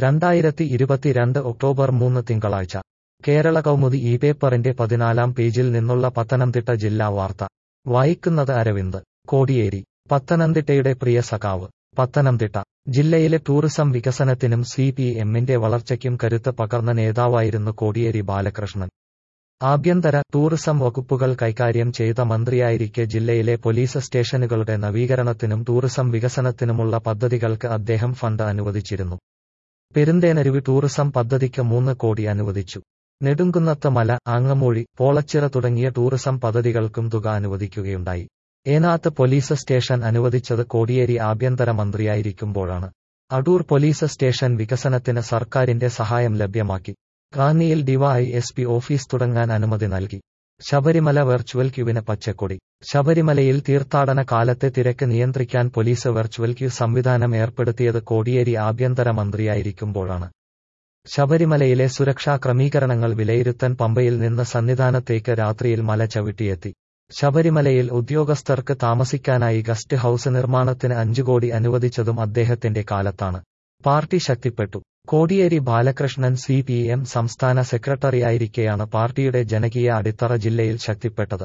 രണ്ടായിരത്തി ഇരുപത്തിരണ്ട് ഒക്ടോബർ മൂന്ന് തിങ്കളാഴ്ച കേരള കൗമുദി ഈ പേപ്പറിന്റെ പതിനാലാം പേജിൽ നിന്നുള്ള പത്തനംതിട്ട ജില്ലാ വാർത്ത വായിക്കുന്നത് അരവിന്ദ് കോടിയേരി പത്തനംതിട്ടയുടെ പ്രിയ സഖാവ് പത്തനംതിട്ട ജില്ലയിലെ ടൂറിസം വികസനത്തിനും സി പി എമ്മിന്റെ വളർച്ചയ്ക്കും കരുത്ത് പകർന്ന നേതാവായിരുന്നു കോടിയേരി ബാലകൃഷ്ണൻ ആഭ്യന്തര ടൂറിസം വകുപ്പുകൾ കൈകാര്യം ചെയ്ത മന്ത്രിയായിരിക്കെ ജില്ലയിലെ പോലീസ് സ്റ്റേഷനുകളുടെ നവീകരണത്തിനും ടൂറിസം വികസനത്തിനുമുള്ള പദ്ധതികൾക്ക് അദ്ദേഹം ഫണ്ട് അനുവദിച്ചിരുന്നു പെരുന്തേനരുവി ടൂറിസം പദ്ധതിക്ക് മൂന്ന് കോടി അനുവദിച്ചു നെടുങ്കുന്നത്ത് മല ആങ്ങമൂഴി പോളച്ചിറ തുടങ്ങിയ ടൂറിസം പദ്ധതികൾക്കും തുക അനുവദിക്കുകയുണ്ടായി ഏനാത്ത് പോലീസ് സ്റ്റേഷൻ അനുവദിച്ചത് കോടിയേരി ആഭ്യന്തര മന്ത്രിയായിരിക്കുമ്പോഴാണ് അടൂർ പോലീസ് സ്റ്റേഷൻ വികസനത്തിന് സർക്കാരിന്റെ സഹായം ലഭ്യമാക്കി റാന്നിയിൽ ഡിവൈ എസ് പി ഓഫീസ് തുടങ്ങാൻ അനുമതി നൽകി ശബരിമല വെർച്വൽ ക്യൂവിന് പച്ചക്കൊടി ശബരിമലയിൽ തീർത്ഥാടന കാലത്തെ തിരക്ക് നിയന്ത്രിക്കാൻ പോലീസ് വെർച്വൽ ക്യൂ സംവിധാനം ഏർപ്പെടുത്തിയത് കോടിയേരി ആഭ്യന്തര മന്ത്രിയായിരിക്കുമ്പോഴാണ് ശബരിമലയിലെ സുരക്ഷാ ക്രമീകരണങ്ങൾ വിലയിരുത്താൻ പമ്പയിൽ നിന്ന് സന്നിധാനത്തേക്ക് രാത്രിയിൽ മല ചവിട്ടിയെത്തി ശബരിമലയിൽ ഉദ്യോഗസ്ഥർക്ക് താമസിക്കാനായി ഗസ്റ്റ് ഹൌസ് നിർമ്മാണത്തിന് അഞ്ചു കോടി അനുവദിച്ചതും അദ്ദേഹത്തിന്റെ കാലത്താണ് പാർട്ടി ശക്തിപ്പെട്ടു Kodiyeri Balakrishnan C P M സംസ്ഥാന സെക്രട്ടറിയായിരിക്കെയാണ് പാർട്ടിയുടെ ജനകീയ അടിത്തറ ജില്ലയിൽ ശക്തിപ്പെട്ടത്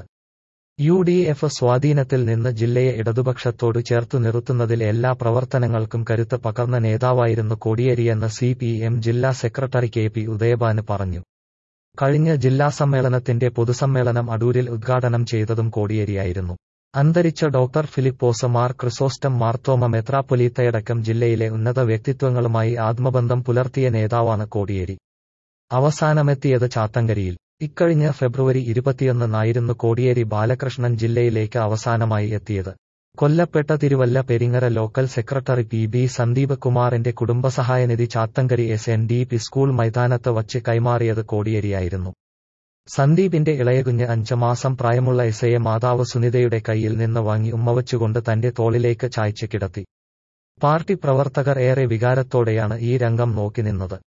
യു ഡി എഫ് സ്വാധീനത്തിൽ നിന്ന് ജില്ലയെ ഇടതുപക്ഷത്തോട് ചേർത്തു നിർത്തുന്നതിൽ എല്ലാ പ്രവർത്തനങ്ങൾക്കും കരുത്ത് പകർന്ന നേതാവായിരുന്നു കോടിയേരിയെന്ന് സി പി എം ജില്ലാ സെക്രട്ടറി കെ പി ഉദയഭാന് പറഞ്ഞു കഴിഞ്ഞ ജില്ലാ സമ്മേളനത്തിന്റെ പൊതുസമ്മേളനം അടൂരിൽ ഉദ്ഘാടനം ചെയ്തതും കോടിയേരിയായിരുന്നു അന്തരിച്ച ഡോക്ടർ ഫിലിപ്പോസ് മാർ ക്രിസോസ്റ്റം മാർത്തോമ മെത്രാപ്പൊലീത്തയടക്കം ജില്ലയിലെ ഉന്നത വ്യക്തിത്വങ്ങളുമായി ആത്മബന്ധം പുലർത്തിയ നേതാവാണ് കോടിയേരി അവസാനമെത്തിയത് ചാത്തങ്കരിയിൽ ഇക്കഴിഞ്ഞ ഫെബ്രുവരി ഇരുപത്തിയൊന്നിനായിരുന്നു കോടിയേരി ബാലകൃഷ്ണൻ ജില്ലയിലേക്ക് അവസാനമായി എത്തിയത് കൊല്ലപ്പെട്ട Thiruvalla Peringara local secretary P B Sandeep കുമാറിന്റെ കുടുംബസഹായനിധി Chathankary S N D P school മൈതാനത്ത് വച്ച് കൈമാറിയത് കോടിയേരിയായിരുന്നു സന്ദീപിന്റെ ഇളയകുഞ്ഞ് അഞ്ച് മാസം പ്രായമുള്ള എസയെ മാതാവ് സുനിതയുടെ കയ്യിൽ നിന്ന് വാങ്ങി ഉമ്മവച്ചുകൊണ്ട് തന്റെ തോളിലേക്ക് ചായ്ച്ച് കിടത്തി പാർട്ടി പ്രവർത്തകർ ഏറെ വികാരത്തോടെയാണ് ഈ രംഗം നോക്കി നിന്നത്